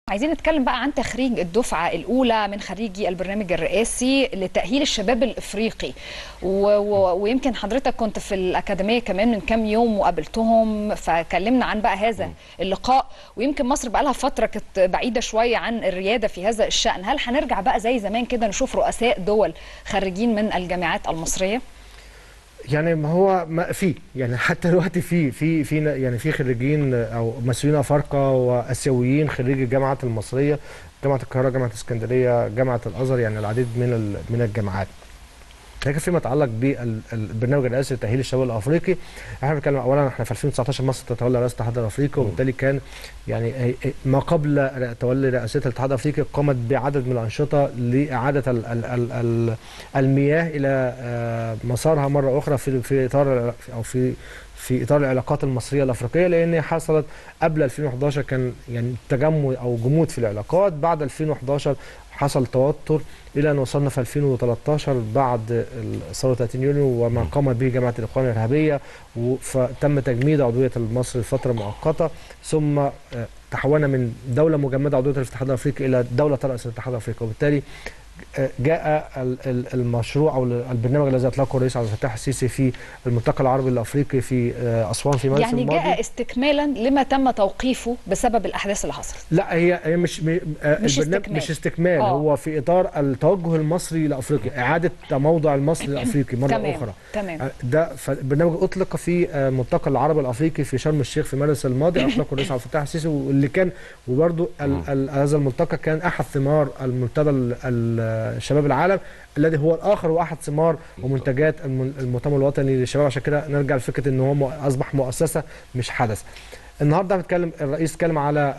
عايزين نتكلم بقى عن تخريج الدفعة الأولى من خريجي البرنامج الرئاسي لتأهيل الشباب الإفريقي و... و... ويمكن حضرتك كنت في الأكاديمية كمان من كام يوم وقابلتهم فكلمنا عن بقى هذا اللقاء ويمكن مصر بقى لها فترة كانت بعيدة شوية عن الريادة في هذا الشأن هل هنرجع بقى زي زمان كده نشوف رؤساء دول خريجين من الجامعات المصرية؟ يعني ما هو ما في يعني حتى دلوقتي في في في يعني في خريجين او مسؤولين افارقه واسيويين خريج الجامعات المصريه جامعه القاهره جامعه اسكندريه جامعه الازهر يعني العديد من من الجامعات لكن فيما يتعلق بالبرنامج الرئاسي لتاهيل الشباب الافريقي احنا بنتكلم اولا احنا في 2019 مصر تتولى رئاسه الاتحاد الافريقي وبالتالي كان يعني ما قبل تولي رئاسه الاتحاد الافريقي قامت بعدد من الانشطه لاعاده ال ال ال ال المياه الى مسارها مره اخرى في في اطار او في في اطار العلاقات المصريه الافريقيه لان حصلت قبل 2011 كان يعني تجمد او جمود في العلاقات بعد 2011 حصل توتر الى ان وصلنا في 2013 بعد ثوره 30 يونيو وما قامت به جماعه الاخوان الارهابيه فتم تجميد عضويه مصر لفتره مؤقته ثم تحولنا من دوله مجمده عضويه الاتحاد الافريقي الى دوله تراس الاتحاد الافريقي وبالتالي جاء المشروع او البرنامج الذي اطلقه الرئيس عبد الفتاح السيسي في الملتقى العربي الافريقي في اسوان في مارس يعني الماضي جاء استكمالا لما تم توقيفه بسبب الاحداث اللي حصلت لا هي هي مش مش استكمال. مش استكمال آه. هو في اطار التوجه المصري لافريقيا اعاده تموضع المصري الافريقي مره تمام. اخرى تمام ده فالبرنامج اطلق في الملتقى العربي الافريقي في شرم الشيخ في مارس الماضي اطلقه الرئيس عبد الفتاح السيسي واللي كان وبرده هذا الملتقى كان احد ثمار المنتدى الشباب العالم الذي هو الاخر واحد ثمار ومنتجات المؤتمر الوطني للشباب عشان كده نرجع لفكره ان هو اصبح مؤسسه مش حدث. النهارده بنتكلم الرئيس اتكلم على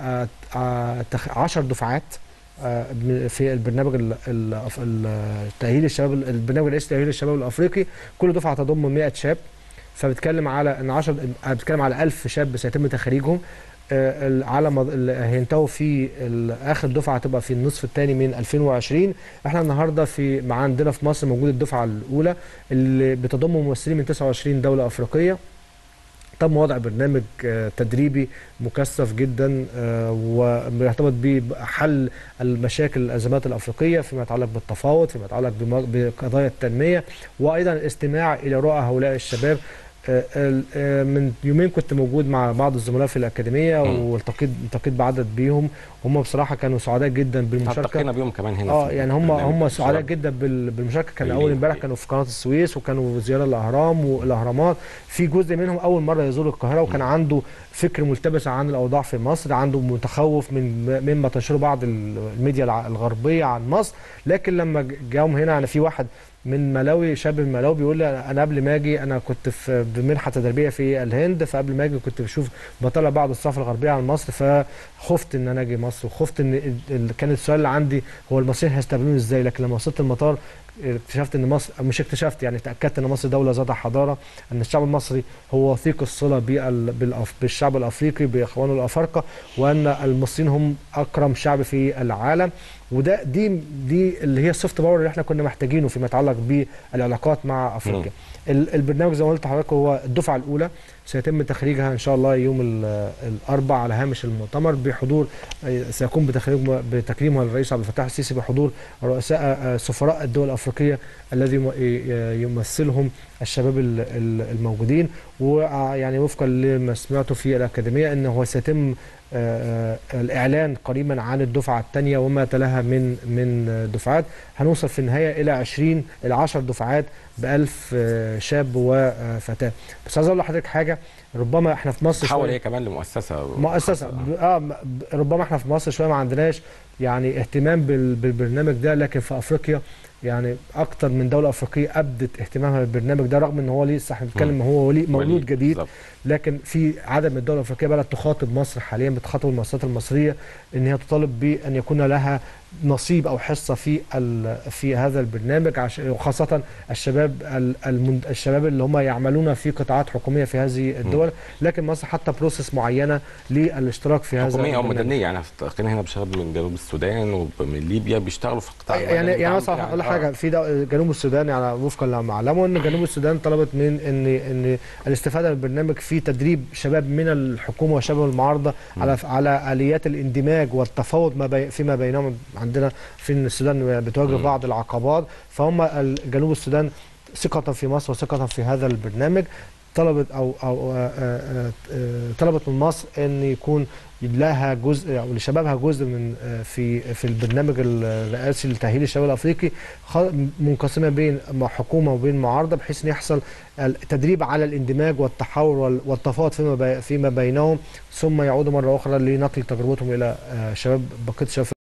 10 دفعات في البرنامج التاهيل الشباب البرنامج الرئاسي لتاهيل الشباب الافريقي كل دفعه تضم 100 شاب فبتكلم على ان 10 بتكلم على 1000 شاب سيتم تخريجهم على مض... هينتهوا في اخر دفعه هتبقى في النصف الثاني من 2020 احنا النهارده في مع عندنا في مصر موجود الدفعه الاولى اللي بتضم ممثلين من 29 دوله افريقيه تم وضع برنامج تدريبي مكثف جدا ويرتبط بحل المشاكل الازمات الافريقيه فيما يتعلق بالتفاوض فيما يتعلق بقضايا التنميه وايضا الاستماع الى رؤى هؤلاء الشباب من يومين كنت موجود مع بعض الزملاء في الاكاديميه والتقيت التقيت بعدد بيهم هم بصراحه كانوا سعداء جدا بالمشاركه التقينا بيهم كمان هنا اه يعني هم هم سعداء جدا بالمشاركه كان اول امبارح كانوا في قناه السويس وكانوا زياره الاهرام والاهرامات في جزء منهم اول مره يزور القاهره وكان عنده فكر ملتبس عن الاوضاع في مصر عنده متخوف من مما تنشره بعض الميديا الغربيه عن مصر لكن لما جاهم هنا انا في واحد من ملاوي شاب من ملاوي بيقول لي انا قبل ما اجي انا كنت في بمنحه تدريبيه في الهند فقبل ما اجي كنت بشوف بطلع بعض الصحافه الغربيه عن مصر فخفت ان انا اجي مصر وخفت ان كان السؤال اللي عندي هو المصريين هيستقبلوني ازاي لكن لما وصلت المطار اكتشفت ان مصر مش اكتشفت يعني تاكدت ان مصر دوله ذات حضاره ان الشعب المصري هو وثيق الصله بالشعب الافريقي باخوانه الافارقه وان المصريين هم اكرم شعب في العالم وده دي دي اللي هي السوفت باور اللي احنا كنا محتاجينه فيما يتعلق بالعلاقات مع افريقيا البرنامج زي ما قلت لحضرتك هو الدفعه الاولى سيتم تخريجها ان شاء الله يوم الاربعاء على هامش المؤتمر بحضور سيكون بتخريج بتكريمها الرئيس عبد الفتاح السيسي بحضور رؤساء سفراء الدول الافريقيه الذي يمثلهم الشباب الموجودين ويعني وفقا لما سمعته في الاكاديميه انه سيتم الاعلان قريبا عن الدفعه الثانيه وما تلاها من من دفعات هنوصل في النهايه الى 20 الى 10 دفعات ب 1000 شاب وفتاه بس عايز اقول لحضرتك حاجه ربما احنا في مصر تحول هي كمان لمؤسسه مؤسسه اه ربما احنا في مصر شويه ما عندناش يعني اهتمام بالبرنامج ده لكن في افريقيا يعني اكتر من دوله افريقيه ابدت اهتمامها بالبرنامج ده رغم ان هو لسه احنا بنتكلم هو ولي مولود جديد بالزبط. لكن في عدد من الدول الافريقيه بدات تخاطب مصر حاليا بتخاطب المؤسسات المصريه ان هي تطالب بان يكون لها نصيب او حصه في ال- في هذا البرنامج عش- وخاصه الشباب ال- المن- الشباب اللي هم يعملون في قطاعات حكوميه في هذه الدول لكن مصر حتى بروسيس معينه للاشتراك في هذا حكوميه او البرنامج. مدنيه يعني احنا هنا بشباب من جنوب السودان ومن ليبيا بيشتغلوا في القطاع يعني المدني يعني بتاعهم مثلا يعني. اقول لك آه. حاجه في دو- جنوب السودان يعني وفقا لما اعلمه ان جنوب السودان طلبت من ان ان الاستفاده من البرنامج في تدريب شباب من الحكومه وشباب المعارضه على على اليات الاندماج والتفاوض ما بي فيما بينهم عندنا في السودان بتواجه بعض العقبات فهم ال- جنوب السودان ثقه في مصر وثقه في هذا البرنامج طلبت او او آه، آه، آه، طلبت من مصر ان يكون لها جزء او لشبابها جزء من آه، في في البرنامج الرئاسي لتاهيل الشباب الافريقي خ- منقسمه بين م- حكومه وبين معارضه بحيث ان يحصل التدريب على الاندماج والتحاور وال- والتفاوض فيما بي- فيما بينهم ثم يعودوا مره اخرى لنقل تجربتهم الى آه، شباب بقيه الشباب